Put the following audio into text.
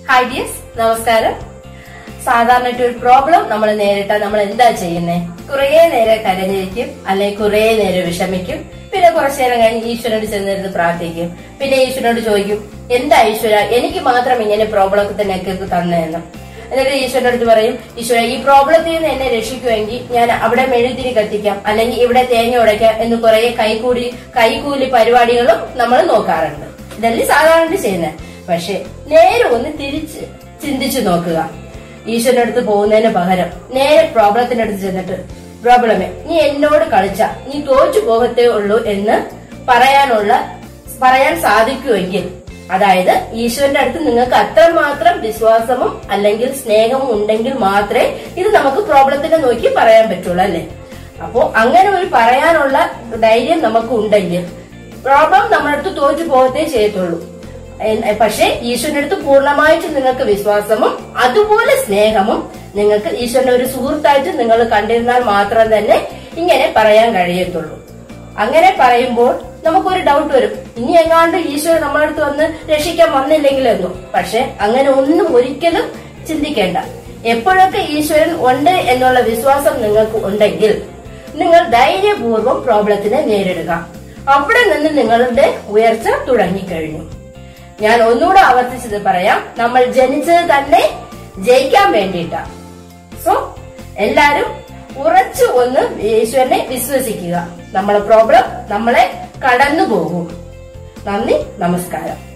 hi ഡിയസ് നമസ്കാരം സാധാരണ ഒരു പ്രോബ്ലം നമ്മൾ നേരിട്ടാൽ നമ്മൾ എന്താ ചെയ്യുന്നേ കുറേ നേരം കരഞ്ഞിരിക്കും അല്ലെങ്കിൽ കുറേ നേരം വിഷമിക്കും പിന്നെ കുറച്ചു നേരം കഴിഞ്ഞ് ഈശ്വരനോട് ചെന്നിരുന്ന് പ്രാർത്ഥിക്കും പിന്നെ ഈശ്വരനോട് ചോദിക്കും എന്താ ഈശ്വര എനിക്ക് മാത്രം ഇങ്ങനെ പ്രോബ്ലം ഒക്കെ തന്നെ തന്നെയെന്ന് എന്നിട്ട് ഈശ്വരന്റെ അടുത്ത് പറയും ഈശ്വര ഈ പ്രോബ്ലത്തിൽ നിന്ന് എന്നെ രക്ഷിക്കുമെങ്കിൽ ഞാൻ അവിടെ മെഴുതിരി കത്തിക്കാം അല്ലെങ്കിൽ ഇവിടെ തേങ്ങ ഉടയ്ക്കാം എന്ന് കുറെ കൈകൂടി കൈകൂലി പരിപാടികളും നമ്മൾ നോക്കാറുണ്ട് ഇതല്ലേ സാധാരണ ചെയ്യുന്നത് പക്ഷെ നേരെ ഒന്ന് തിരിച്ച് ചിന്തിച്ചു നോക്കുക ഈശ്വരന്റെ അടുത്ത് പോകുന്നതിന് പകരം നേരെ പ്രോബ്ലത്തിന്റെ അടുത്ത് ചെന്നിട്ട് പ്രോബ്ലമേ നീ എന്നോട് കളിച്ച നീ തോറ്റു പോകത്തേ ഉള്ളൂ എന്ന് പറയാനുള്ള പറയാൻ സാധിക്കുമെങ്കിൽ അതായത് ഈശ്വരന്റെ അടുത്ത് നിങ്ങൾക്ക് അത്രമാത്രം വിശ്വാസവും അല്ലെങ്കിൽ സ്നേഹവും ഉണ്ടെങ്കിൽ മാത്രമേ ഇത് നമുക്ക് പ്രോബ്ലത്തിനെ നോക്കി പറയാൻ പറ്റുള്ളൂ അല്ലെ അപ്പോ അങ്ങനെ ഒരു പറയാനുള്ള ധൈര്യം നമുക്ക് ഉണ്ടെങ്കിൽ പ്രോബ്ലം നമ്മുടെ അടുത്ത് തോറ്റു പോകത്തേ ചെയ്യത്തുള്ളൂ എൻ- പക്ഷേ ഈശ്വരന്റെ അടുത്ത് പൂർണ്ണമായിട്ട് നിങ്ങൾക്ക് വിശ്വാസവും അതുപോലെ സ്നേഹവും നിങ്ങൾക്ക് ഈശ്വരന്റെ ഒരു സുഹൃത്തായിട്ട് നിങ്ങൾ കണ്ടിരുന്നാൽ മാത്രം തന്നെ ഇങ്ങനെ പറയാൻ കഴിയത്തുള്ളൂ അങ്ങനെ പറയുമ്പോൾ നമുക്കൊരു ഡൗട്ട് വരും ഇനി എങ്ങാണ്ട് ഈശ്വരൻ നമ്മുടെ അടുത്ത് വന്ന് രക്ഷിക്കാൻ വന്നില്ലെങ്കിലെന്നു പക്ഷെ അങ്ങനെ ഒന്നും ഒരിക്കലും ചിന്തിക്കേണ്ട എപ്പോഴൊക്കെ ഈശ്വരൻ ഉണ്ട് എന്നുള്ള വിശ്വാസം നിങ്ങൾക്ക് ഉണ്ടെങ്കിൽ നിങ്ങൾ ധൈര്യപൂർവ്വം പ്രോബ്ലത്തിനെ നേരിടുക അവിടെ നിന്ന് നിങ്ങളുടെ ഉയർച്ച തുടങ്ങിക്കഴിഞ്ഞു ഞാൻ ഒന്നുകൂടെ ആവർത്തിച്ചത് പറയാം നമ്മൾ ജനിച്ചത് തന്നെ ജയിക്കാൻ വേണ്ടിയിട്ടാ സോ എല്ലാരും ഉറച്ചു ഒന്ന് ഈശ്വരനെ വിശ്വസിക്കുക നമ്മളെ പ്രോബ്ലം നമ്മളെ കടന്നു പോകും നന്ദി നമസ്കാരം